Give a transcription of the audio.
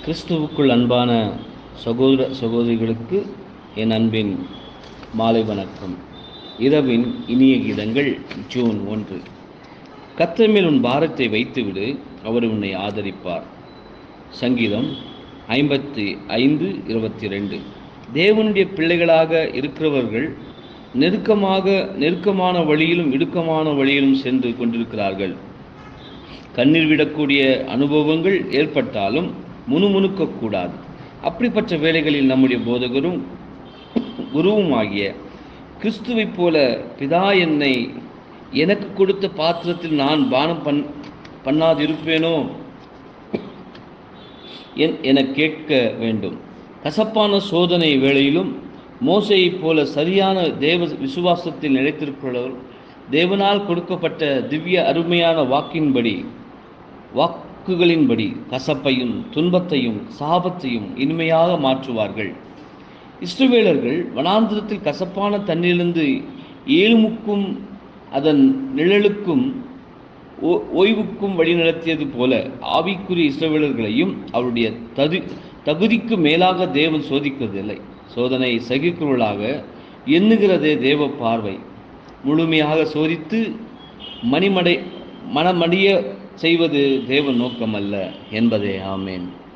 கிறிஸ்துவுக்குள் அன்பான சகோதர சகோதரிகளுக்கு என் அன்பின் மாலை வணக்கம் இரவின் இனிய கீதங்கள் ஜூன் ஒன்று கர்த்தர் மேல் உன் பாரத்தை வைத்துவிடு அவர் உன்னை ஆதரிப்பார் சங்கீதம் ஐம்பத்தி ஐந்து இருபத்தி ரெண்டு தேவனுடைய பிள்ளைகளாக இருக்கிறவர்கள் நெருக்கமாக நெருக்கமான வழியிலும் இடுக்கமான வழியிலும் சென்று கொண்டிருக்கிறார்கள் கண்ணீர் விடக்கூடிய அனுபவங்கள் ஏற்பட்டாலும் முணுமுணுக்கக்கூடாது அப்படிப்பட்ட வேளைகளில் நம்முடைய போதகரும் குருவும் ஆகிய கிறிஸ்துவைப் போல பிதா என்னை எனக்கு கொடுத்த பாத்திரத்தில் நான் பானம் பண் பண்ணாதிருப்பேனோ என் என கேட்க வேண்டும் கசப்பான சோதனை வேளையிலும் மோசையைப் போல சரியான தேவ விசுவாசத்தில் நிலைத்திருக்கிறவர் தேவனால் கொடுக்கப்பட்ட திவ்ய அருமையான வாக்கின்படி வாக்குகளின்படி கசப்பையும் துன்பத்தையும் சாபத்தையும் இனிமையாக மாற்றுவார்கள் இஸ்ரவேலர்கள் வனாந்திரத்தில் கசப்பான தண்ணீரிலிருந்து ஏழுமுக்கும் அதன் நிழலுக்கும் ஓ- ஓய்வுக்கும் வழிநடத்தியது போல ஆவிக்குரிய இஸ்ரவேலர்களையும் அவருடைய தகு தகுதிக்கு மேலாக தேவன் சோதிப்பதில்லை சோதனை சகிக்கிறவர்களாக எண்ணுகிறதே தேவ பார்வை முழுமையாக சோதித்து மணிமடை மனமடிய செய்வது தேவ நோக்கமல்ல என்பதே ஆமேன்